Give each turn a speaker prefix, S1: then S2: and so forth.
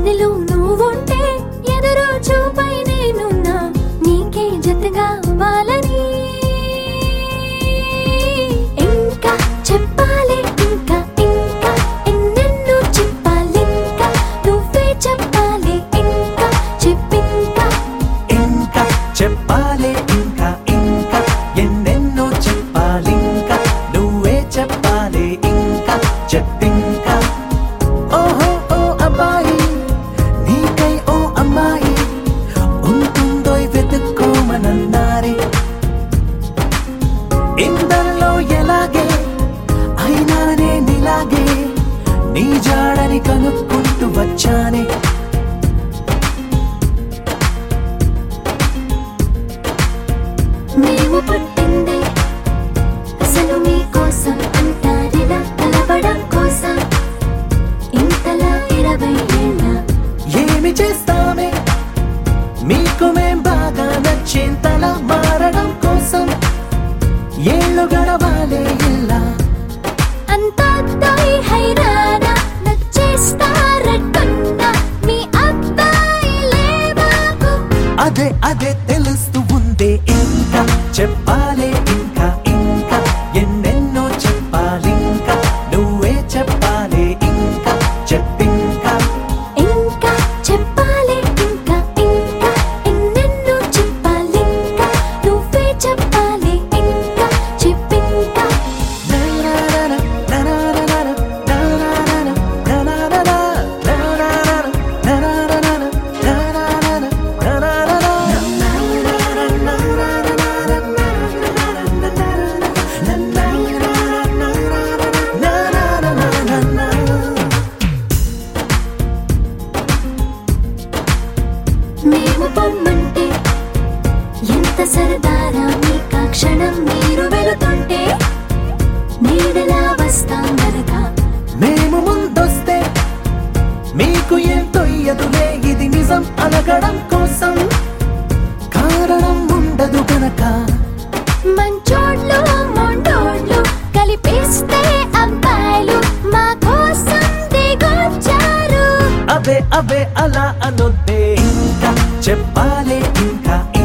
S1: ఎదలో నువ్వుంటే ఎదరో చూపై నేనున్నా నీకే జతగా అవ్వాలని ఇంకా చెప్పాలి ఇంకా ఇంకా ఎన్నెన్నో చెప్పాలి ఇంకా నువ్వే చెప్పాలి ఇంకా చెప్పింకా
S2: ఇంకా చెప్పాలి ఇంకా ఇంకా ఎన్నెన్నో చెప్పాలింకా నువ్వే చెప్పాలి ఇంకా చెప్పింకా ఓహో ఓ అబ్బాయి నీకై ఓ అమ్మాయి ఉంటుందో వెతుక్కోమనన్నారే ఇందరిలో ఎలాగే అయినానే నీలాగే నీ జాడని కనుక్కుంటూ వచ్చానే
S1: మేము పుట్టింది అసలు మీకోసం అంటారిలా కలవడం కోసం ఇంతలా ఇరవై ఏళ్ళ
S2: ఏమి చేస్తామే మీకు మేం బాగా నచ్చేంతలా మారడం కోసం ఏళ్ళు గడవాలే ఇలా
S1: అంతా అబ్బాయి హైరానా నచ్చేస్తారట్టున్నా మీ అబ్బాయిలే మాకు
S2: అదే అదే తెలుస్తూ ఉందే ఇంకా చెప్పాలే ఇంకా ఇంకా ఎన్నెన్నో చెప్పాలింకా నువ్వే చెప్పాలే ఇంకా చెప్పింకా
S1: ఇంకా చెప్పాలి ఇంకా ఇంకా ఎన్నెన్నో చెప్పాలి ఇంకా నువ్వే చెప్పాలి ఇంకా చెప్పింకా మేము పొమ్మంటే ఎంత సరదారా మీకా క్షణం మీరు వెళుతుంటే నీడలా వస్తాం గనక
S2: మేము ముందొస్తే మీకు ఏం తొయ్యదులే ఇది నిజం అనగడం కోసం కారణం ఉండదు గనక
S1: మంచోళ్ళు మొండోళ్ళు కలిపేస్తే అబ్బాయిలు మా కోసం దిగొచ్చారు
S2: అవే అవే అలా అనొద్దే ఇంకా చెప్పాలే ఇంకా